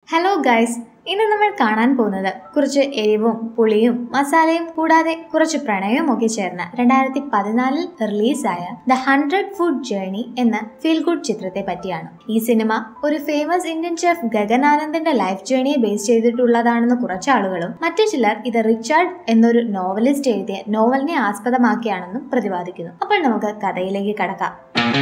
hello guys ഇന്ന് നമ്മൾ കാണാൻ പോകുന്നത് കുറച്ച് എരിവും പുളിയും മസാലയും കൂടാതെ കുറച്ച് പ്രണയവും ഒക്കെ ചേർന്ന രണ്ടായിരത്തി പതിനാലിൽ റിലീസായ ദ ഹൺഡ്രഡ് ഫുഡ് ജേർണി എന്ന ഫീൽ ഗുഡ് ചിത്രത്തെ പറ്റിയാണ് ഈ സിനിമ ഒരു ഫേമസ് ഇന്ത്യൻ ഷെഫ് ഗഗൻ ആനന്ദിന്റെ ലൈഫ് ജേർണിയെ ബേസ് ചെയ്തിട്ടുള്ളതാണെന്ന് കുറച്ച് ആളുകളും മറ്റു ചിലർ ഇത് റിച്ചാർഡ് എന്നൊരു നോവലിസ്റ്റ് എഴുതിയ നോവലിനെ ആസ്പദമാക്കിയാണെന്നും പ്രതിപാദിക്കുന്നു അപ്പോൾ നമുക്ക് കഥയിലേക്ക് കടക്കാം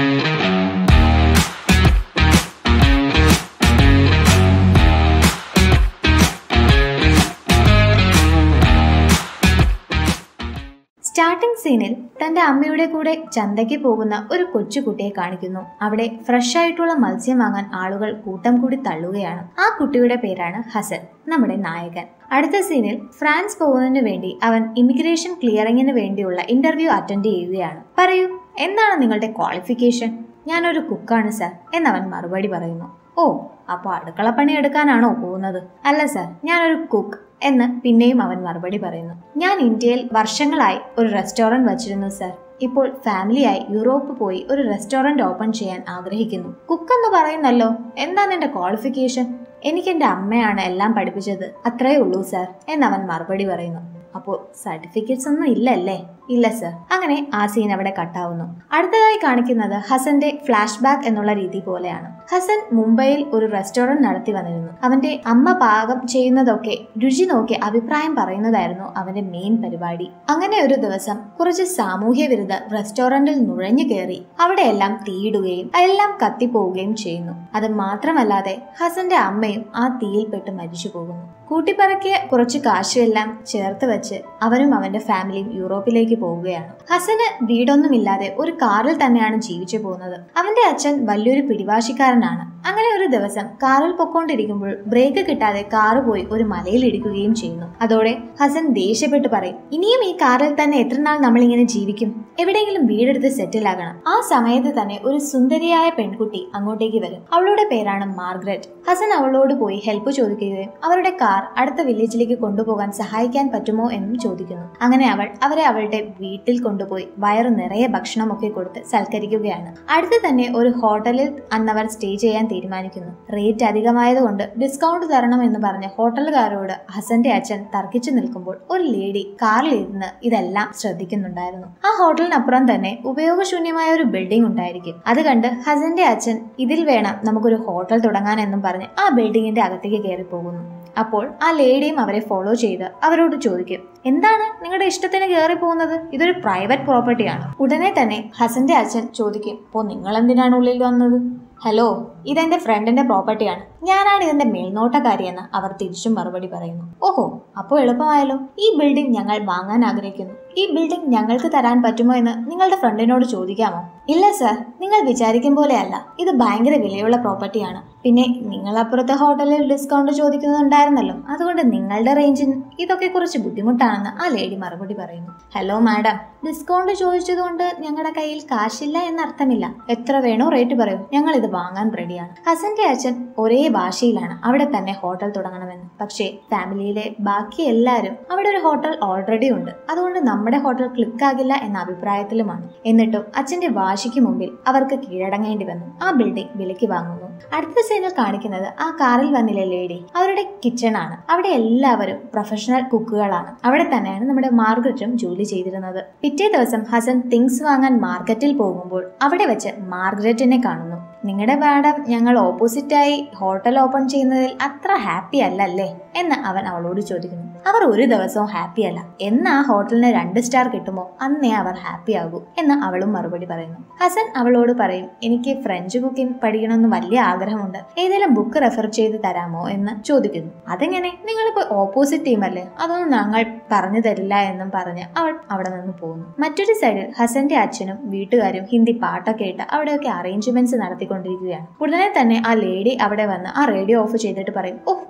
സ്റ്റാർട്ടിംഗ് സീനിൽ തന്റെ അമ്മയുടെ കൂടെ ചന്തയ്ക്ക് പോകുന്ന ഒരു കൊച്ചുകുട്ടിയെ കാണിക്കുന്നു അവിടെ ഫ്രഷ് ആയിട്ടുള്ള മത്സ്യം വാങ്ങാൻ ആളുകൾ കൂട്ടം കൂടി തള്ളുകയാണ് ആ കുട്ടിയുടെ പേരാണ് ഹസൻ നമ്മുടെ നായകൻ അടുത്ത സീനിൽ ഫ്രാൻസ് പോകുന്നതിന് വേണ്ടി അവൻ ഇമിഗ്രേഷൻ ക്ലിയറിംഗിന് വേണ്ടിയുള്ള ഇന്റർവ്യൂ അറ്റൻഡ് ചെയ്യുകയാണ് പറയൂ എന്താണ് നിങ്ങളുടെ ക്വാളിഫിക്കേഷൻ ഞാനൊരു കുക്കാണ് സർ എന്നവൻ മറുപടി പറയുന്നു ഓ അപ്പോൾ അടുക്കളപ്പണി എടുക്കാനാണോ പോകുന്നത് അല്ല സർ ഞാനൊരു കുക്ക് എന്ന് പിന്നെയും അവൻ മറുപടി പറയുന്നു ഞാൻ ഇന്ത്യയിൽ വർഷങ്ങളായി ഒരു റെസ്റ്റോറന്റ് വച്ചിരുന്നു സർ ഇപ്പോൾ ഫാമിലിയായി യൂറോപ്പ് പോയി ഒരു റെസ്റ്റോറന്റ് ഓപ്പൺ ചെയ്യാൻ ആഗ്രഹിക്കുന്നു കുക്ക് എന്ന് പറയുന്നല്ലോ എന്താണ് എന്റെ ക്വാളിഫിക്കേഷൻ എനിക്ക് എന്റെ അമ്മയാണ് എല്ലാം പഠിപ്പിച്ചത് അത്രേ ഉള്ളൂ സർ എന്നവൻ മറുപടി പറയുന്നു അപ്പോൾ സർട്ടിഫിക്കറ്റ്സ് ഒന്നും ഇല്ലല്ലേ ഇല്ല സർ അങ്ങനെ ആ സീൻ അവിടെ കട്ടാവുന്നു അടുത്തതായി കാണിക്കുന്നത് ഹസന്റെ ഫ്ലാഷ് ബാക്ക് എന്നുള്ള രീതി പോലെയാണ് ഹസൻ മുംബൈയിൽ ഒരു റെസ്റ്റോറന്റ് നടത്തി വന്നിരുന്നു അവന്റെ അമ്മ പാകം ചെയ്യുന്നതൊക്കെ രുചി നോക്കി അഭിപ്രായം പറയുന്നതായിരുന്നു അവന്റെ മെയിൻ പരിപാടി അങ്ങനെ ഒരു ദിവസം കുറച്ച് സാമൂഹ്യ വിരുദ്ധ റെസ്റ്റോറന്റിൽ നുഴഞ്ഞു കയറി അവിടെയെല്ലാം തീയിടുകയും എല്ലാം കത്തിപ്പോവുകയും ചെയ്യുന്നു അത് മാത്രമല്ലാതെ ഹസന്റെ അമ്മയും ആ തീയിൽപ്പെട്ട് മരിച്ചു പോകുന്നു കൂട്ടിപ്പറക്കിയ കുറച്ച് കാശെല്ലാം ചേർത്ത് വെച്ച് അവനും അവന്റെ ഫാമിലിയും യൂറോപ്പിലേക്ക് പോവുകയാണ് ഹസന് വീടൊന്നുമില്ലാതെ ഒരു കാറിൽ തന്നെയാണ് ജീവിച്ചു പോകുന്നത് അവന്റെ അച്ഛൻ വലിയൊരു പിടിവാശിക്കാരനാണ് അങ്ങനെ ഒരു ദിവസം കാറിൽ പൊക്കോണ്ടിരിക്കുമ്പോൾ ബ്രേക്ക് കിട്ടാതെ കാറ് പോയി ഒരു മലയിൽ ഇടിക്കുകയും ചെയ്യുന്നു അതോടെ ഹസൻ ദേഷ്യപ്പെട്ട് പറയും ഇനിയും ഈ കാറിൽ തന്നെ എത്ര നാൾ നമ്മൾ ഇങ്ങനെ ജീവിക്കും എവിടെയെങ്കിലും വീടെടുത്ത് സെറ്റിൽ ആകണം ആ സമയത്ത് തന്നെ ഒരു സുന്ദരിയായ പെൺകുട്ടി അങ്ങോട്ടേക്ക് വരും അവളുടെ പേരാണ് മാർഗ്രറ്റ് ഹസൻ അവളോട് പോയി ഹെൽപ്പ് ചോദിക്കുകയും അവരുടെ കാർ അടുത്ത വില്ലേജിലേക്ക് കൊണ്ടുപോകാൻ സഹായിക്കാൻ പറ്റുമോ എന്നും ചോദിക്കുന്നു അങ്ങനെ അവൾ അവരെ അവളുടെ വീട്ടിൽ കൊണ്ടുപോയി വയറു നിറയെ ഭക്ഷണമൊക്കെ കൊടുത്ത് സൽക്കരിക്കുകയാണ് അടുത്ത് തന്നെ ഒരു ഹോട്ടലിൽ അന്നവർ സ്റ്റേ ചെയ്യാൻ തീരുമാനിക്കുന്നു റേറ്റ് അധികമായതുകൊണ്ട് ഡിസ്കൗണ്ട് തരണം എന്ന് പറഞ്ഞ് ഹോട്ടലുകാരോട് ഹസന്റെ അച്ഛൻ തർക്കിച്ചു നിൽക്കുമ്പോൾ ഒരു ലേഡി കാറിലിരുന്ന് ഇതെല്ലാം ശ്രദ്ധിക്കുന്നുണ്ടായിരുന്നു ആ ഹോട്ടലിനപ്പുറം തന്നെ ഉപയോഗശൂന്യമായ ഒരു ബിൽഡിംഗ് ഉണ്ടായിരിക്കും അത് കണ്ട് ഹസന്റെ അച്ഛൻ ഇതിൽ വേണം നമുക്കൊരു ഹോട്ടൽ തുടങ്ങാൻ എന്നും പറഞ്ഞ് ആ ബിൽഡിങ്ങിന്റെ അകത്തേക്ക് കയറി പോകുന്നു അപ്പോൾ ആ ലേഡിയും അവരെ ഫോളോ ചെയ്ത് അവരോട് ചോദിക്കും എന്താണ് നിങ്ങളുടെ ഇഷ്ടത്തിന് കയറി പോകുന്നത് ഇതൊരു പ്രൈവറ്റ് പ്രോപ്പർട്ടിയാണ് ഉടനെ തന്നെ ഹസന്റെ അച്ഛൻ ചോദിക്കും അപ്പോൾ നിങ്ങൾ എന്തിനാണ് ഉള്ളിൽ വന്നത് ഹലോ ഇതെന്റെ ഫ്രണ്ടിന്റെ പ്രോപ്പർട്ടിയാണ് ഞാനാണ് ഇതിന്റെ മേൽനോട്ടക്കാരിയെന്ന് അവർ തിരിച്ചും മറുപടി പറയുന്നു ഓഹോ അപ്പോൾ എളുപ്പമായല്ലോ ഈ ബിൽഡിംഗ് ഞങ്ങൾ വാങ്ങാൻ ആഗ്രഹിക്കുന്നു ഈ ബിൽഡിംഗ് ഞങ്ങൾക്ക് തരാൻ പറ്റുമോ എന്ന് നിങ്ങളുടെ ഫ്രണ്ടിനോട് ചോദിക്കാമോ ഇല്ല സർ നിങ്ങൾ വിചാരിക്കും പോലെയല്ല ഇത് ഭയങ്കര വിലയുള്ള പ്രോപ്പർട്ടിയാണ് പിന്നെ നിങ്ങൾ അപ്പുറത്തെ ഹോട്ടലിൽ ഡിസ്കൗണ്ട് ചോദിക്കുന്നുണ്ടായിരുന്നല്ലോ അതുകൊണ്ട് നിങ്ങളുടെ റേഞ്ചിന് ഇതൊക്കെ കുറച്ച് ബുദ്ധിമുട്ടാണെന്ന് ആ ലേഡി മറുപടി പറയുന്നു ഹലോ മാഡം ഡിസ്കൗണ്ട് ചോദിച്ചതുകൊണ്ട് ഞങ്ങളുടെ കയ്യിൽ കാശില്ല എന്നർത്ഥമില്ല എത്ര വേണോ റേറ്റ് പറയൂ ഞങ്ങൾ ഇത് വാങ്ങാൻ റെഡിയാണ് ഹസന്റെ അച്ഛൻ ഒരേ ഭാഷയിലാണ് അവിടെ തന്നെ ഹോട്ടൽ തുടങ്ങണമെന്ന് പക്ഷേ ഫാമിലിയിലെ ബാക്കി എല്ലാവരും അവിടെ ഒരു ഹോട്ടൽ ഓൾറെഡി ഉണ്ട് അതുകൊണ്ട് നമ്മുടെ ഹോട്ടൽ ക്ലിക്കാകില്ല എന്ന അഭിപ്രായത്തിലുമാണ് എന്നിട്ടും അച്ഛന്റെ വാശിക്ക് മുമ്പിൽ അവർക്ക് കീഴടങ്ങേണ്ടി വന്നു ആ ബിൽഡിംഗ് വിലയ്ക്ക് വാങ്ങുന്നു അടുത്ത സീനിൽ കാണിക്കുന്നത് ആ കാറിൽ വന്നില്ലേ ലേഡി അവരുടെ കിച്ചൺ ആണ് അവിടെ എല്ലാവരും പ്രൊഫഷണൽ കുക്കുകളാണ് അവിടെ തന്നെയാണ് നമ്മുടെ മാർഗരറ്റും ജോലി ചെയ്തിരുന്നത് പിറ്റേ ദിവസം ഹസൻ തിങ്സ് വാങ്ങാൻ മാർക്കറ്റിൽ പോകുമ്പോൾ അവിടെ വെച്ച് മാർഗരറ്റിനെ കാണുന്നു നിങ്ങളുടെ മാഡം ഞങ്ങൾ ഓപ്പോസിറ്റായി ഹോട്ടൽ ഓപ്പൺ ചെയ്യുന്നതിൽ അത്ര ഹാപ്പി അല്ലല്ലേ എന്ന് അവൻ അവളോട് ചോദിക്കുന്നു അവർ ഒരു ദിവസവും ഹാപ്പി അല്ല എന്ന് ആ ഹോട്ടലിന് രണ്ട് സ്റ്റാർ കിട്ടുമോ അന്നേ അവർ ഹാപ്പി ആകൂ എന്ന് അവളും മറുപടി പറയുന്നു ഹസൻ അവളോട് പറയും എനിക്ക് ഫ്രഞ്ച് കുക്കിംഗ് പഠിക്കണമെന്ന് വലിയ ആഗ്രഹമുണ്ട് ഏതെങ്കിലും ബുക്ക് റെഫർ ചെയ്ത് തരാമോ എന്ന് ചോദിക്കുന്നു അതെങ്ങനെ നിങ്ങളിപ്പോ ഓപ്പോസിറ്റ് ടീമല്ലേ അതൊന്നും ഞങ്ങൾ പറഞ്ഞു തരില്ല എന്നും പറഞ്ഞ് അവൾ അവിടെ നിന്ന് പോകുന്നു മറ്റൊരു സൈഡിൽ ഹസന്റെ അച്ഛനും വീട്ടുകാരും ഹിന്ദി പാട്ടൊക്കെ ഇട്ട് അവിടെയൊക്കെ അറേഞ്ച്മെന്റ്സ് നടത്തിക്കൊണ്ടിരിക്കുകയാണ് ഉടനെ തന്നെ ആ ലേഡി അവിടെ വന്ന് ആ റേഡിയോ ഓഫ് ചെയ്തിട്ട് പറയും ഓ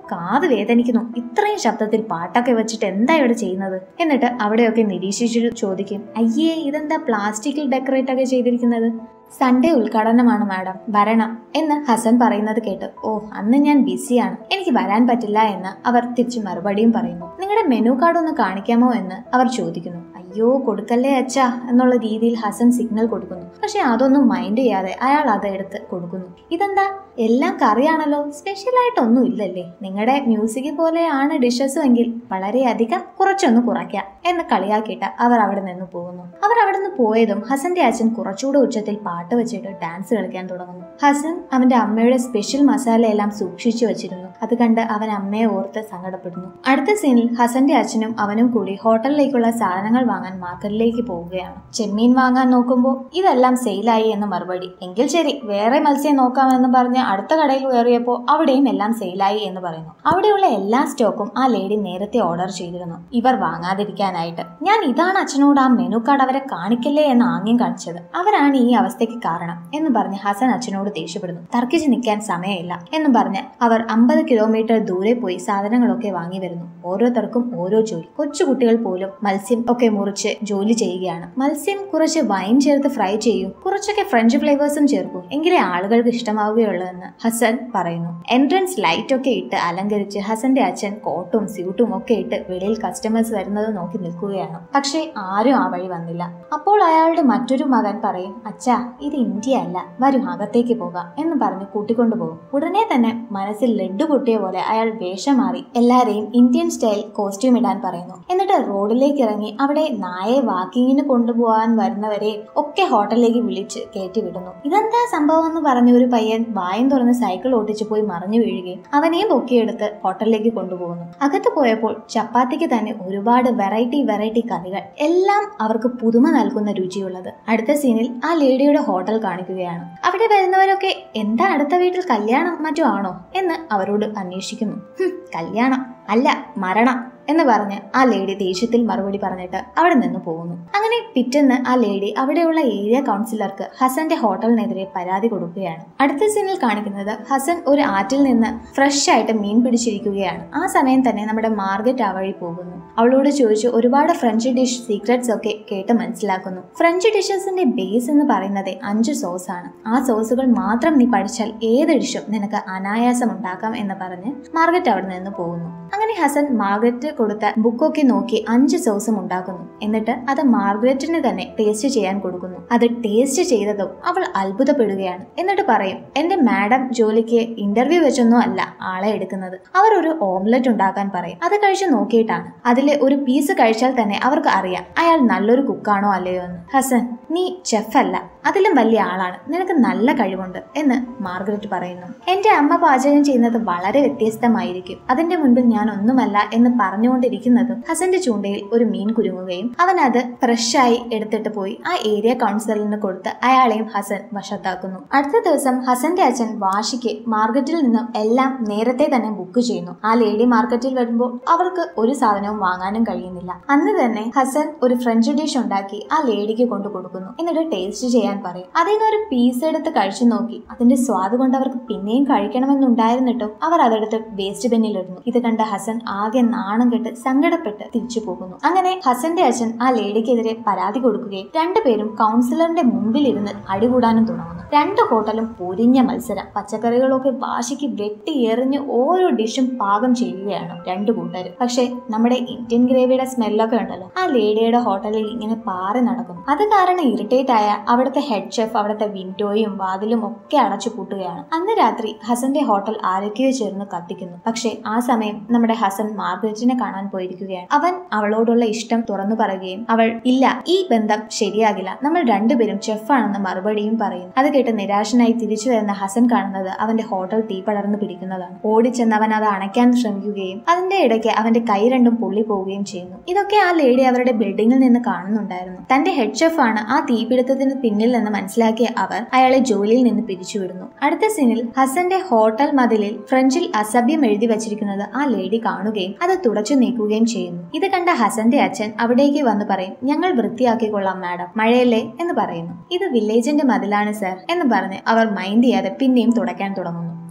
കാത് വേദനിക്കുന്നു ഇത്രയും ശബ്ദത്തിൽ പാട്ടൊക്കെ വെച്ചിട്ട് എന്താ ഇവിടെ ചെയ്യുന്നത് എന്നിട്ട് അവിടെയൊക്കെ നിരീക്ഷിച്ചു ചോദിക്കും അയ്യേ ഇതെന്താ പ്ലാസ്റ്റിക്കിൽ ഡെക്കറേറ്റ് ഒക്കെ ചെയ്തിരിക്കുന്നത് സൺഡേ ഉദ്ഘാടനമാണ് മാഡം വരണം എന്ന് ഹസൻ പറയുന്നത് കേട്ട് ഓ അന്ന് ഞാൻ ബിസിയാണ് എനിക്ക് വരാൻ പറ്റില്ല എന്ന് അവർ തിരിച്ചു മറുപടിയും പറയുന്നു നിങ്ങളുടെ മെനു കാർഡ് ഒന്ന് കാണിക്കാമോ എന്ന് അവർ ചോദിക്കുന്നു അയ്യോ കൊടുക്കല്ലേ അച്ഛാ എന്നുള്ള രീതിയിൽ ഹസൻ സിഗ്നൽ കൊടുക്കുന്നു പക്ഷെ അതൊന്നും മൈൻഡ് ചെയ്യാതെ അയാൾ അത് എടുത്ത് കൊടുക്കുന്നു ഇതെന്താ എല്ലാം കറിയാണല്ലോ സ്പെഷ്യൽ ആയിട്ടൊന്നും ഇല്ലല്ലേ നിങ്ങളുടെ മ്യൂസിക് പോലെയാണ് ഡിഷസും എങ്കിൽ വളരെയധികം കുറച്ചൊന്ന് കുറയ്ക്കാം എന്ന് കളിയാക്കിയിട്ട് അവർ അവിടെ നിന്ന് പോകുന്നു അവർ അവിടെ നിന്ന് പോയതും ഹസന്റെ അച്ഛൻ കുറച്ചുകൂടെ ഉച്ചത്തിൽ പാട്ട് വെച്ചിട്ട് ഡാൻസ് കളിക്കാൻ തുടങ്ങുന്നു ഹസൻ അവന്റെ അമ്മയുടെ സ്പെഷ്യൽ മസാല എല്ലാം സൂക്ഷിച്ചു വെച്ചിരുന്നു അത് കണ്ട് അവൻ അമ്മയെ ഓർത്ത് സങ്കടപ്പെടുന്നു അടുത്ത സീനിൽ ഹസന്റെ അച്ഛനും അവനും കൂടി ഹോട്ടലിലേക്കുള്ള സാധനങ്ങൾ വാങ്ങാൻ മാർക്കറ്റിലേക്ക് പോവുകയാണ് ചെമ്മീൻ വാങ്ങാൻ നോക്കുമ്പോൾ ഇതെല്ലാം സെയിലായി എന്ന് മറുപടി എങ്കിൽ ശരി വേറെ മത്സ്യം നോക്കാമെന്ന് പറഞ്ഞ് അടുത്ത കടയിൽ കയറിയപ്പോൾ അവിടെയും എല്ലാം സെയിലായി എന്ന് പറയുന്നു അവിടെയുള്ള എല്ലാ സ്റ്റോക്കും ആ ലേഡി നേരത്തെ ഓർഡർ ചെയ്തിരുന്നു ഇവർ വാങ്ങാതിരിക്കാനായിട്ട് ഞാൻ ഇതാണ് അച്ഛനോട് ആ മെനു കാർഡ് അവരെ കാണിക്കല്ലേ എന്ന് ആംഗ്യം കാണിച്ചത് അവരാണ് ഈ അവസ്ഥയ്ക്ക് കാരണം എന്ന് പറഞ്ഞ് ഹസൻ അച്ഛനോട് ദേഷ്യപ്പെടുന്നു തർക്കിച്ച് നിൽക്കാൻ സമയമില്ല എന്നും പറഞ്ഞ് അവർ അമ്പത് കിലോമീറ്റർ ദൂരെ പോയി സാധനങ്ങളൊക്കെ വാങ്ങി വരുന്നു ഓരോരുത്തർക്കും ഓരോ ജോലി കൊച്ചുകുട്ടികൾ പോലും മത്സ്യം ഒക്കെ മുറിച്ച് ജോലി ചെയ്യുകയാണ് മത്സ്യം കുറച്ച് വൈൻ ചേർത്ത് ഫ്രൈ ചെയ്യും കുറച്ചൊക്കെ ഫ്രഞ്ച് ഫ്ലേവേഴ്സും ചേർക്കും എങ്കിലേ ആളുകൾക്ക് ഇഷ്ടമാവുകയുള്ളൂ എന്ന് ഹസൻ പറയുന്നു എൻട്രൻസ് ലൈറ്റ് ഒക്കെ ഇട്ട് അലങ്കരിച്ച് ഹസന്റെ അച്ഛൻ കോട്ടും സ്യൂട്ടും ഒക്കെ ഇട്ട് വെളിയിൽ കസ്റ്റമേഴ്സ് വരുന്നത് നോക്കി നിൽക്കുകയാണ് പക്ഷേ ആരും ആ വഴി വന്നില്ല അപ്പോൾ അയാളുടെ മറ്റൊരു മകൻ പറയും അച്ഛാ ഇത് ഇന്ത്യ അല്ല വരും അകത്തേക്ക് പോകാം എന്ന് പറഞ്ഞ് കൂട്ടിക്കൊണ്ടുപോകും ഉടനെ തന്നെ മനസ്സിൽ ലഡ്ഡു പൊട്ടിയ പോലെ അയാൾ വേഷം മാറി എല്ലാരെയും ഇന്ത്യൻ സ്റ്റൈൽ കോസ്റ്റ്യൂം ഇടാൻ പറയുന്നു എന്നിട്ട് റോഡിലേക്ക് ഇറങ്ങി അവിടെ നായെ വാക്കിങ്ങിന് കൊണ്ടുപോകാൻ വരുന്നവരെ ഒക്കെ ഹോട്ടലിലേക്ക് വിളിച്ച് കയറ്റി വിടുന്നു ഇതെന്താ സംഭവം എന്ന് പറഞ്ഞ ഒരു പയ്യൻ വായും തുറന്ന് സൈക്കിൾ ഓട്ടിച്ചു പോയി മറിഞ്ഞു വീഴുകയും അവനെയും പൊക്കിയെടുത്ത് ഹോട്ടലിലേക്ക് കൊണ്ടുപോകുന്നു അകത്ത് പോയപ്പോൾ ചപ്പാത്തിക്ക് തന്നെ ഒരുപാട് വെറൈറ്റി വെറൈറ്റി കറികൾ എല്ലാം അവർക്ക് പുതുമ നൽകുന്ന രുചിയുള്ളത് അടുത്ത സീനിൽ ആ ലേഡിയുടെ ഹോട്ടൽ കാണിക്കുകയാണ് അവിടെ വരുന്നവരൊക്കെ എന്താ അടുത്ത വീട്ടിൽ കല്യാണം മറ്റോ ആണോ എന്ന് അവരോട് അന്വേഷിക്കുന്നു "ഹും, കല്യാണം അല്ല മരണം എന്ന് പറഞ്ഞ് ആ ലേഡി ദേഷ്യത്തിൽ മറുപടി പറഞ്ഞിട്ട് അവിടെ നിന്ന് പോകുന്നു അങ്ങനെ പിറ്റേന്ന് ആ ലേഡി അവിടെയുള്ള ഏരിയ കൗൺസിലർക്ക് ഹസന്റെ ഹോട്ടലിനെതിരെ പരാതി കൊടുക്കുകയാണ് അടുത്ത സീനിൽ കാണിക്കുന്നത് ഹസൻ ഒരു ആറ്റിൽ നിന്ന് ഫ്രഷ് ആയിട്ട് മീൻ പിടിച്ചിരിക്കുകയാണ് ആ സമയം തന്നെ നമ്മുടെ മാർഗറ്റ് ആ വഴി പോകുന്നു അവളോട് ചോദിച്ചു ഒരുപാട് ഫ്രഞ്ച് ഡിഷ് സീക്രട്സ് ഒക്കെ കേട്ട് മനസ്സിലാക്കുന്നു ഫ്രഞ്ച് ഡിഷസിന്റെ ബേസ് എന്ന് പറയുന്നത് അഞ്ച് സോസ് ആണ് ആ സോസുകൾ മാത്രം നീ പഠിച്ചാൽ ഏത് ഡിഷും നിനക്ക് അനായാസം ഉണ്ടാക്കാം എന്ന് പറഞ്ഞ് മാർഗറ്റ് അവിടെ നിന്ന് പോകുന്നു അങ്ങനെ ഹസൻ മാർഗറ്റ് കൊടുത്ത ബുക്കൊക്കെ നോക്കി അഞ്ച് സോസും ഉണ്ടാക്കുന്നു എന്നിട്ട് അത് മാർഗരറ്റിന് തന്നെ ടേസ്റ്റ് ചെയ്യാൻ കൊടുക്കുന്നു അത് ടേസ്റ്റ് ചെയ്തതും അവൾ അത്ഭുതപ്പെടുകയാണ് എന്നിട്ട് പറയും എന്റെ മാഡം ജോലിക്ക് ഇന്റർവ്യൂ വെച്ചൊന്നും അല്ല ആളെ എടുക്കുന്നത് അവർ ഒരു ഓംലെറ്റ് ഉണ്ടാക്കാൻ പറയും അത് കഴിച്ച് നോക്കിയിട്ടാണ് അതിലെ ഒരു പീസ് കഴിച്ചാൽ തന്നെ അവർക്ക് അറിയാം അയാൾ നല്ലൊരു കുക്കാണോ അല്ലയോ എന്ന് ഹസൻ നീ ചെഫ് അല്ല അതിലും വലിയ ആളാണ് നിനക്ക് നല്ല കഴിവുണ്ട് എന്ന് മാർഗരറ്റ് പറയുന്നു എന്റെ അമ്മ പാചകം ചെയ്യുന്നത് വളരെ വ്യത്യസ്തമായിരിക്കും അതിന്റെ മുൻപിൽ ഞാൻ ഒന്നുമല്ല എന്ന് പറഞ്ഞുകൊണ്ടിരിക്കുന്നതും ഹസന്റെ ചൂണ്ടയിൽ ഒരു മീൻ കുരുങ്ങുകയും അവൻ അത് ഫ്രഷായി എടുത്തിട്ട് പോയി ആ ഏരിയ കൗൺസിലറിന് കൊടുത്ത് അയാളെയും ഹസൻ വശത്താക്കുന്നു അടുത്ത ദിവസം ഹസന്റെ അച്ഛൻ വാശിക്ക് മാർക്കറ്റിൽ നിന്നും എല്ലാം നേരത്തെ തന്നെ ബുക്ക് ചെയ്യുന്നു ആ ലേഡി മാർക്കറ്റിൽ വരുമ്പോൾ അവർക്ക് ഒരു സാധനവും വാങ്ങാനും കഴിയുന്നില്ല അന്ന് തന്നെ ഹസൻ ഒരു ഫ്രഞ്ച് ഡിഷ് ഉണ്ടാക്കി ആ ലേഡിക്ക് കൊണ്ടു കൊടുക്കുന്നു എന്നിട്ട് ടേസ്റ്റ് ചെയ്യാൻ പറയും അതിൽ നിന്ന് ഒരു പീസ് എടുത്ത് കഴിച്ചു നോക്കി അതിന്റെ സ്വാദ് കൊണ്ട് അവർക്ക് പിന്നെയും കഴിക്കണമെന്നുണ്ടായിരുന്നിട്ടും അവർ അതെടുത്ത് വേസ്റ്റ് ബിന്നിലിടുന്നു ഇത് കണ്ട ഹസൻ ആകെ നാണം കെട്ട് സങ്കടപ്പെട്ട് തിരിച്ചു പോകുന്നു അങ്ങനെ ഹസന്റെ അച്ഛൻ ആ ലേഡിക്കെതിരെ പരാതി കൊടുക്കുകയും രണ്ടുപേരും കൗൺസിലറിന്റെ മുമ്പിൽ ഇരുന്ന് അടികൂടാനും തുടങ്ങുന്നു രണ്ട് ഹോട്ടലും പൊരിഞ്ഞ മത്സരം പച്ചക്കറികളൊക്കെ വാശിക്ക് വെട്ടി എറിഞ്ഞ് ഓരോ ഡിഷും പാകം ചെയ്യുകയാണ് രണ്ടു കൂട്ടരും പക്ഷേ നമ്മുടെ ഇന്ത്യൻ ഗ്രേവിയുടെ സ്മെല്ലൊക്കെ ഉണ്ടല്ലോ ആ ലേഡിയുടെ ഹോട്ടലിൽ ഇങ്ങനെ പാറി നടക്കുന്നു അത് കാരണം ഇറിറ്റേറ്റ് ആയ അവിടുത്തെ ഹെഡ് ഷെഫ് അവിടുത്തെ വിൻഡോയും വാതിലും ഒക്കെ അടച്ചു പൂട്ടുകയാണ് അന്ന് രാത്രി ഹസന്റെ ഹോട്ടൽ ആരൊക്കെയോ ചേർന്ന് കത്തിക്കുന്നു പക്ഷേ ആ സമയം നമ്മുടെ ഹസൻ മാർഗരറ്റിനെ കാണാൻ പോയിരിക്കുകയാണ് അവൻ അവളോടുള്ള ഇഷ്ടം തുറന്നു പറയുകയും അവൾ ഇല്ല ഈ ബന്ധം ശരിയാകില്ല നമ്മൾ രണ്ടുപേരും ഷെഫാണെന്ന് മറുപടിയും പറയുന്നു അത് കേട്ട് നിരാശനായി തിരിച്ചു വരുന്ന ഹസൻ കാണുന്നത് അവന്റെ ഹോട്ടൽ തീ പടർന്നു പിടിക്കുന്നതാണ് ഓടിച്ചെന്ന് അവൻ അത് അണയ്ക്കാൻ ശ്രമിക്കുകയും അതിന്റെ ഇടയ്ക്ക് അവന്റെ കൈ രണ്ടും പൊള്ളി പോവുകയും ചെയ്യുന്നു ഇതൊക്കെ ആ ലേഡി അവരുടെ ബിൽഡിങ്ങിൽ നിന്ന് കാണുന്നുണ്ടായിരുന്നു തന്റെ ഹെഡ് ഷെഫാണ് ആ തീപിടുത്തത്തിന് പിന്നിൽ നിന്ന് മനസ്സിലാക്കിയ അവർ അയാളെ ജോലിയിൽ നിന്ന് പിരിച്ചുവിടുന്നു അടുത്ത സീനിൽ ഹസന്റെ ഹോട്ടൽ മതിലിൽ ഫ്രഞ്ചിൽ അസഭ്യം എഴുതി വച്ചിരിക്കുന്നത് ആ ലേഡി കാണുകയും അത് തുടച്ചു നീക്കുകയും ചെയ്യുന്നു ഇത് കണ്ട ഹസന്റെ അച്ഛൻ അവിടേക്ക് വന്ന് പറയും ഞങ്ങൾ വൃത്തിയാക്കിക്കൊള്ളാം മാഡം മഴയല്ലേ എന്ന് പറയുന്നു ഇത് വില്ലേജിന്റെ മതിലാണ് സർ എന്ന് പറഞ്ഞ് അവർ മൈൻഡ് ചെയ്യാതെ പിന്നെയും തുടയ്ക്കാൻ തുടങ്ങുന്നു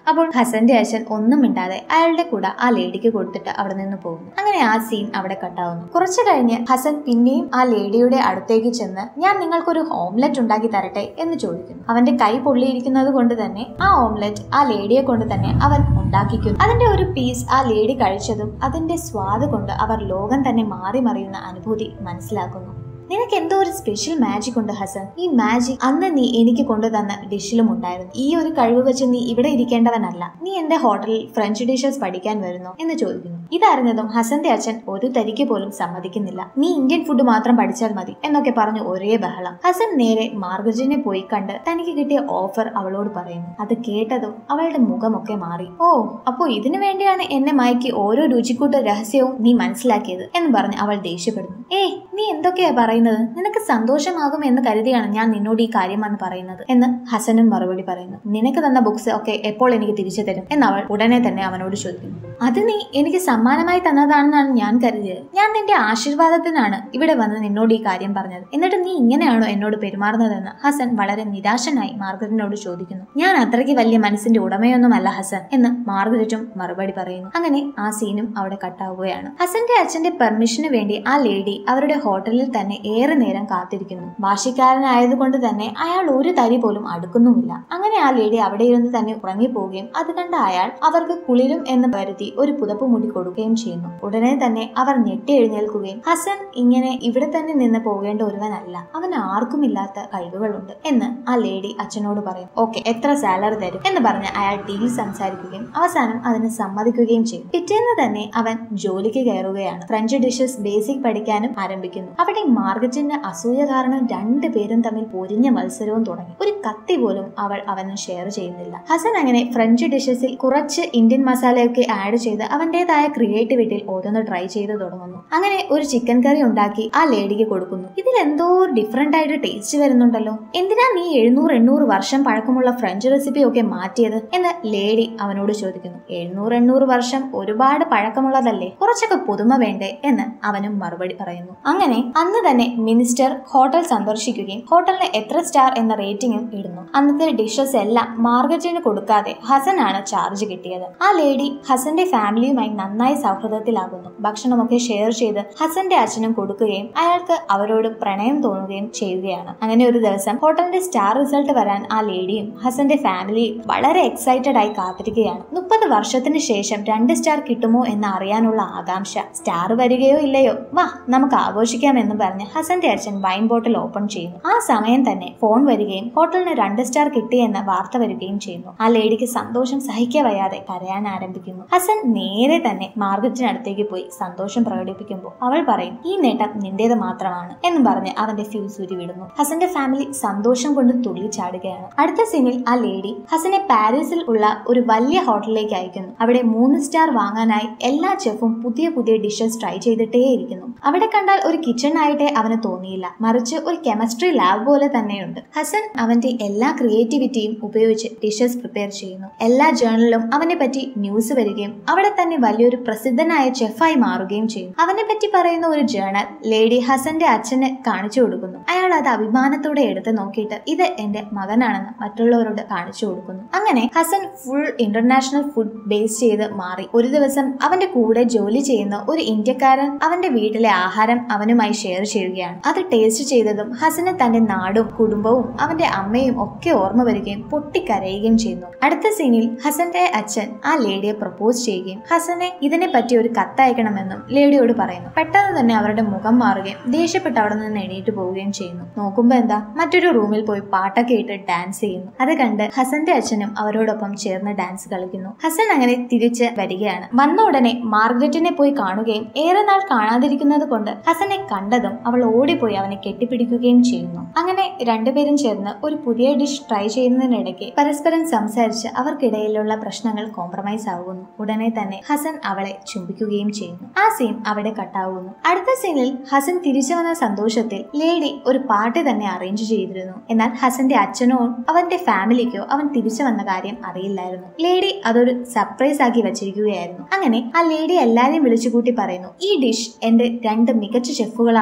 അപ്പോൾ ഹസന്റെ അച്ഛൻ ഒന്നും മിണ്ടാതെ അയാളുടെ കൂടെ ആ ലേഡിക്ക് കൊടുത്തിട്ട് അവിടെ നിന്ന് പോകുന്നു അങ്ങനെ ആ സീൻ അവിടെ കട്ടാവുന്നു കുറച്ചു കഴിഞ്ഞ് ഹസൻ പിന്നെയും ആ ലേഡിയുടെ അടുത്തേക്ക് ചെന്ന് ഞാൻ നിങ്ങൾക്കൊരു ഓംലെറ്റ് ഉണ്ടാക്കി തരട്ടെ എന്ന് ചോദിക്കുന്നു അവന്റെ കൈ പൊള്ളിയിരിക്കുന്നത് കൊണ്ട് തന്നെ ആ ഓംലെറ്റ് ആ ലേഡിയെ കൊണ്ട് തന്നെ അവൻ ഉണ്ടാക്കിക്കുന്നു അതിന്റെ ഒരു പീസ് ആ ലേഡി കഴിച്ചതും അതിന്റെ സ്വാദ് കൊണ്ട് അവർ ലോകം തന്നെ മാറി മറിയുന്ന അനുഭൂതി മനസ്സിലാക്കുന്നു നിനക്ക് എന്തോ ഒരു സ്പെഷ്യൽ മാജിക് ഉണ്ട് ഹസൻ ഈ മാജിക് അന്ന് നീ എനിക്ക് കൊണ്ടുതന്ന ഡിഷിലും ഉണ്ടായിരുന്നു ഈ ഒരു കഴിവ് വെച്ച് നീ ഇവിടെ ഇരിക്കേണ്ടവനല്ല നീ എന്റെ ഹോട്ടലിൽ ഫ്രഞ്ച് ഡിഷസ് പഠിക്കാൻ വരുന്നു എന്ന് ചോദിക്കുന്നു ഇതറിഞ്ഞതും ഹസന്റെ അച്ഛൻ ഒരു തരിക്ക് പോലും സമ്മതിക്കുന്നില്ല നീ ഇന്ത്യൻ ഫുഡ് മാത്രം പഠിച്ചാൽ മതി എന്നൊക്കെ പറഞ്ഞു ഒരേ ബഹളം ഹസൻ നേരെ മാർഗജിനെ പോയി കണ്ട് തനിക്ക് കിട്ടിയ ഓഫർ അവളോട് പറയുന്നു അത് കേട്ടതും അവളുടെ മുഖമൊക്കെ മാറി ഓ അപ്പോ ഇതിനു വേണ്ടിയാണ് എന്നെ മയക്കി ഓരോ രുചിക്കൂട്ട് രഹസ്യവും നീ മനസ്സിലാക്കിയത് എന്ന് പറഞ്ഞ് അവൾ ദേഷ്യപ്പെടുന്നു ഏയ് നീ എന്തൊക്കെയാ പറയുന്നത് നിനക്ക് സന്തോഷമാകും എന്ന് കരുതിയാണ് ഞാൻ നിന്നോട് ഈ കാര്യം വന്ന് പറയുന്നത് എന്ന് ഹസനും മറുപടി പറയുന്നു നിനക്ക് തന്ന ബുക്സ് ഒക്കെ എപ്പോൾ എനിക്ക് തിരിച്ചു തരും എന്ന് അവൾ ഉടനെ തന്നെ അവനോട് ചോദിക്കുന്നു അത് നീ എനിക്ക് സമ്മാനമായി തന്നതാണെന്നാണ് ഞാൻ കരുതിയത് ഞാൻ നിന്റെ ആശീർവാദത്തിനാണ് ഇവിടെ വന്ന് നിന്നോട് ഈ കാര്യം പറഞ്ഞത് എന്നിട്ട് നീ ഇങ്ങനെയാണോ എന്നോട് പെരുമാറുന്നതെന്ന് ഹസൻ വളരെ നിരാശനായി മാർഗരറ്റിനോട് ചോദിക്കുന്നു ഞാൻ അത്രയ്ക്ക് വലിയ മനസ്സിന്റെ ഉടമയൊന്നുമല്ല ഹസൻ എന്ന് മാർഗരറ്റും മറുപടി പറയുന്നു അങ്ങനെ ആ സീനും അവിടെ കട്ടാവുകയാണ് ഹസന്റെ അച്ഛന്റെ പെർമിഷന് വേണ്ടി ആ ലേഡി അവരുടെ ഹോട്ടലിൽ തന്നെ ഏറെ നേരം കാത്തിരിക്കുന്നു ഭാഷക്കാരനായതുകൊണ്ട് തന്നെ അയാൾ ഒരു തരി പോലും അടുക്കുന്നുമില്ല അങ്ങനെ ആ ലേഡി അവിടെ ഇരുന്ന് തന്നെ ഉറങ്ങിപ്പോവുകയും അത് കണ്ട അയാൾ അവർക്ക് കുളിരും എന്ന് കരുതി ഒരു പുതപ്പ് മുടി കൊടുക്കുകയും ചെയ്യുന്നു ഉടനെ തന്നെ അവർ ഞെട്ടി എഴുന്നേൽക്കുകയും ഹസൻ ഇങ്ങനെ ഇവിടെ തന്നെ നിന്ന് പോകേണ്ട ഒരുവനല്ല അവന് ആർക്കുമില്ലാത്ത കഴിവുകളുണ്ട് എന്ന് ആ ലേഡി അച്ഛനോട് പറയും ഓക്കെ എത്ര സാലറി തരും എന്ന് പറഞ്ഞ് അയാൾ ഡീൽ സംസാരിക്കുകയും അവസാനം അതിന് സമ്മതിക്കുകയും ചെയ്യും പിറ്റേന്ന് തന്നെ അവൻ ജോലിക്ക് കയറുകയാണ് ഫ്രഞ്ച് ഡിഷസ് ബേസിക് പഠിക്കാനും ആരംഭിക്കുന്നു അവിടെ മാർഗറ്റിന്റെ അസൂയ കാരണം രണ്ടുപേരും തമ്മിൽ പൊരിഞ്ഞ മത്സരവും തുടങ്ങി ഒരു കത്തി പോലും അവൾ അവന് ഷെയർ ചെയ്യുന്നില്ല ഹസൻ അങ്ങനെ ഫ്രഞ്ച് ഡിഷസിൽ കുറച്ച് ഇന്ത്യൻ മസാലയൊക്കെ ആഡ് ചെയ്ത് അവന്റേതായ ക്രിയേറ്റിവിറ്റിയിൽ ഓരോന്ന് ട്രൈ ചെയ്ത് തുടങ്ങുന്നു അങ്ങനെ ഒരു ചിക്കൻ കറി ഉണ്ടാക്കി ആ ലേഡിക്ക് കൊടുക്കുന്നു ഇതിൽ എന്തോ ഡിഫറെന്റ് ആയിട്ട് ടേസ്റ്റ് വരുന്നുണ്ടല്ലോ എന്തിനാ നീ എഴുന്നൂറ് എണ്ണൂറ് വർഷം പഴക്കമുള്ള ഫ്രഞ്ച് റെസിപ്പി ഒക്കെ മാറ്റിയത് എന്ന് ലേഡി അവനോട് ചോദിക്കുന്നു എഴുന്നൂറ് എണ്ണൂറ് വർഷം ഒരുപാട് പഴക്കമുള്ളതല്ലേ കുറച്ചൊക്കെ പുതുമ വേണ്ടേ എന്ന് അവനും മറുപടി പറയുന്നു അങ്ങനെ അന്ന് തന്നെ മിനിസ്റ്റർ ഹോട്ടൽ സന്ദർശിക്കുകയും ഹോട്ടലിന് എത്ര സ്റ്റാർ എന്ന റേറ്റിംഗും ഇടുന്നു അന്നത്തെ ഡിഷസ് എല്ലാം മാർഗറ്റിന് കൊടുക്കാതെ ഹസനാണ് ചാർജ് കിട്ടിയത് ആ ലേഡി ഹസന്റെ ഫാമിലിയുമായി നന്നായി സൗഹൃദത്തിലാകുന്നു ഭക്ഷണമൊക്കെ ഷെയർ ചെയ്ത് ഹസന്റെ അച്ഛനും കൊടുക്കുകയും അയാൾക്ക് അവരോട് പ്രണയം തോന്നുകയും ചെയ്യുകയാണ് അങ്ങനെ ഒരു ദിവസം ഹോട്ടലിന്റെ സ്റ്റാർ റിസൾട്ട് വരാൻ ആ ലേഡിയും ഹസന്റെ ഫാമിലിയും വളരെ എക്സൈറ്റഡ് ആയി കാത്തിരിക്കുകയാണ് മുപ്പത് വർഷത്തിന് ശേഷം രണ്ട് സ്റ്റാർ കിട്ടുമോ എന്ന് അറിയാനുള്ള ആകാംക്ഷ സ്റ്റാർ വരികയോ ഇല്ലയോ വാ നമുക്ക് ആഘോഷിക്കാം എന്ന് പറഞ്ഞ് ഹസന്റെ അച്ഛൻ വൈൻ ബോട്ടിൽ ഓപ്പൺ ചെയ്യുന്നു ആ സമയം തന്നെ ഫോൺ വരികയും ഹോട്ടലിന് രണ്ട് സ്റ്റാർ കിട്ടിയെന്ന വാർത്ത വരികയും ചെയ്യുന്നു ആ ലേഡിക്ക് സന്തോഷം സഹിക്കാൻ വയ്യാതെ കരയാൻ ആരംഭിക്കുന്നു ഹസൻ നേരെ തന്നെ മാർഗറ്റിനടുത്തേക്ക് പോയി സന്തോഷം പ്രകടിപ്പിക്കുമ്പോൾ അവൾ പറയും ഈ നേട്ടം നിന്റേത് മാത്രമാണ് എന്നും പറഞ്ഞ് അവന്റെ ഫ്യൂസ് ഉരുവിടുന്നു ഹസന്റെ ഫാമിലി സന്തോഷം കൊണ്ട് തുള്ളിച്ചാടുകയാണ് അടുത്ത സീനിൽ ആ ലേഡി ഹസനെ പാരീസിൽ ഉള്ള ഒരു വലിയ ഹോട്ടലിലേക്ക് അയക്കുന്നു അവിടെ മൂന്ന് സ്റ്റാർ വാങ്ങാനായി എല്ലാ ചെഫും പുതിയ പുതിയ ഡിഷസ് ട്രൈ ചെയ്തിട്ടേയിരിക്കുന്നു അവിടെ കണ്ടാൽ ഒരു കിച്ചൺ ആയിട്ടേ അവന് തോന്നിയില്ല മറിച്ച് ഒരു കെമിസ്ട്രി ലാബ് പോലെ തന്നെയുണ്ട് ഹസൻ അവന്റെ എല്ലാ ക്രിയേറ്റിവിറ്റിയും ഉപയോഗിച്ച് ഡിഷസ് പ്രിപ്പയർ ചെയ്യുന്നു എല്ലാ ജേർണലിലും അവനെ പറ്റി ന്യൂസ് വരികയും അവിടെ തന്നെ വലിയൊരു പ്രസിദ്ധനായ ചെഫായി മാറുകയും ചെയ്യും അവനെ പറ്റി പറയുന്ന ഒരു ജേർണൽ ലേഡി ഹസന്റെ അച്ഛന് കാണിച്ചു കൊടുക്കുന്നു അയാൾ അത് അഭിമാനത്തോടെ എടുത്ത് നോക്കിയിട്ട് ഇത് എന്റെ മകനാണെന്ന് മറ്റുള്ളവരോട് കാണിച്ചു കൊടുക്കുന്നു അങ്ങനെ Hassan full international food base ചെയ്ത് മാറി ഒരു ദിവസം അവന്റെ കൂടെ ജോലി ചെയ്യുന്ന ഒരു ഇന്ത്യക്കാരൻ അവന്റെ വീട്ടിലെ ആഹാരം അവനുമായി ഷെയർ ചെയ്യുകയാണ് അത് ടേസ്റ്റ് ചെയ്തതും ഹസന് തന്റെ നാടും കുടുംബവും അവന്റെ അമ്മയും ഒക്കെ ഓർമ്മ വരികയും പൊട്ടിക്കരയുകയും ചെയ്യുന്നു അടുത്ത സീനിൽ ഹസന്റെ അച്ഛൻ ആ ലേഡിയെ പ്രപ്പോസ് ചെയ്യുകയും ഹസനെ ഇതിനെ പറ്റി ഒരു കത്തയക്കണമെന്നും ലേഡിയോട് പറയുന്നു പെട്ടെന്ന് തന്നെ അവരുടെ മുഖം മാറുകയും ദേഷ്യപ്പെട്ട് അവിടെ നിന്ന് എണീറ്റ് പോവുകയും ചെയ്യുന്നു നോക്കുമ്പോ എന്താ മറ്റൊരു റൂമിൽ പോയി പാട്ടൊക്കെ ഇട്ട് ഡാൻസ് ചെയ്യുന്നു അത് കണ്ട് ഹസന്റെ അച്ഛനും അവരോടൊപ്പം ചേർന്ന് ഡാൻസ് കളിക്കുന്നു ഹസൻ അങ്ങനെ തിരിച്ച് വരികയാണ് വന്ന ഉടനെ മാർഗ്രറ്റിനെ പോയി കാണുകയും ഏറെ നാൾ കാണാതിരിക്കുന്നത് കൊണ്ട് ഹസനെ കണ്ടതും അവൾ ഓടിപ്പോയി അവനെ കെട്ടിപ്പിടിക്കുകയും ചെയ്യുന്നു അങ്ങനെ രണ്ടുപേരും ചേർന്ന് ഒരു പുതിയ ഡിഷ് ട്രൈ ചെയ്യുന്നതിനിടയ്ക്ക് പരസ്പരം സംസാരിച്ച് അവർക്കിടയിലുള്ള പ്രശ്നങ്ങൾ കോംപ്രമൈസ് ആകുന്നു ഉടനെ തന്നെ ഹസൻ അവളെ ചുംബിക്കുകയും ചെയ്യുന്നു ആ സീൻ അവിടെ കട്ടാവുന്നു അടുത്ത സീനിൽ ഹസൻ തിരിച്ചു വന്ന സന്തോഷത്തിൽ ലേഡി ഒരു പാർട്ടി തന്നെ അറേഞ്ച് ചെയ്തിരുന്നു എന്നാൽ ഹസന്റെ അച്ഛനോ അവന്റെ ഫാമിലിക്കോ അവൻ തിരിച്ചു വന്ന കാര്യം അറിയില്ലായിരുന്നു ലേഡി അതൊരു സർപ്രൈസ് ആക്കി വെച്ചിരിക്കുകയായിരുന്നു അങ്ങനെ ആ ലേഡി എല്ലാരെയും വിളിച്ചുകൂട്ടി പറയുന്നു ഈ ഡിഷ് എന്റെ രണ്ട് മികച്ച ഷെഫുകളാണ് ഉണ്ടാക്കി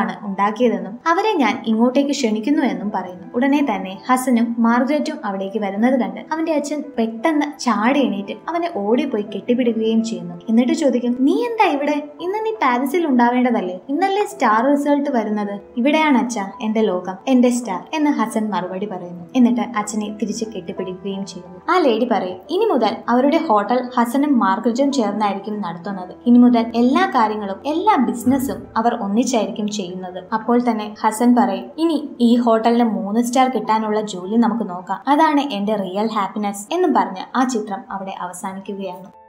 ഉണ്ടാക്കിയതെന്നും അവരെ ഞാൻ ഇങ്ങോട്ടേക്ക് ക്ഷണിക്കുന്നു എന്നും പറയുന്നു ഉടനെ തന്നെ ഹസനും മാർഗ്രറ്റും അവിടേക്ക് വരുന്നത് കണ്ട് അവന്റെ അച്ഛൻ പെട്ടെന്ന് ചാടി എണീറ്റ് അവനെ ഓടിപ്പോയി കെട്ടിപ്പിടിക്കുകയും ചെയ്യുന്നു എന്നിട്ട് ചോദിക്കും നീ എന്താ ഇവിടെ ഇന്ന് നീ പാരീസിൽ ഉണ്ടാവേണ്ടതല്ലേ ഇന്നല്ലേ സ്റ്റാർ റിസൾട്ട് വരുന്നത് ഇവിടെയാണ് അച്ഛ എന്റെ ലോകം എന്റെ സ്റ്റാർ എന്ന് ഹസൻ മറുപടി പറയുന്നു എന്നിട്ട് അച്ഛനെ തിരിച്ച് കെട്ടിപ്പിടിക്കുകയും ചെയ്യുന്നു ആ ലേഡി പറയും ഇനി മുതൽ അവരുടെ ഹോട്ടൽ ഹസനും മാർഗ്രറ്റും ചേർന്നായിരിക്കും നടത്തുന്നത് ഇനി മുതൽ എല്ലാ കാര്യങ്ങളും എല്ലാ ബിസിനസ്സും അവർ ഒന്നിച്ചായിരിക്കും ചെയ്യുന്നത് അപ്പോൾ തന്നെ ഹസൻ പറയും ഇനി ഈ ഹോട്ടലിന് മൂന്ന് സ്റ്റാർ കിട്ടാനുള്ള ജോലി നമുക്ക് നോക്കാം അതാണ് എന്റെ റിയൽ ഹാപ്പിനെസ് എന്നും പറഞ്ഞ് ആ ചിത്രം അവിടെ അവസാനിക്കുകയാണ്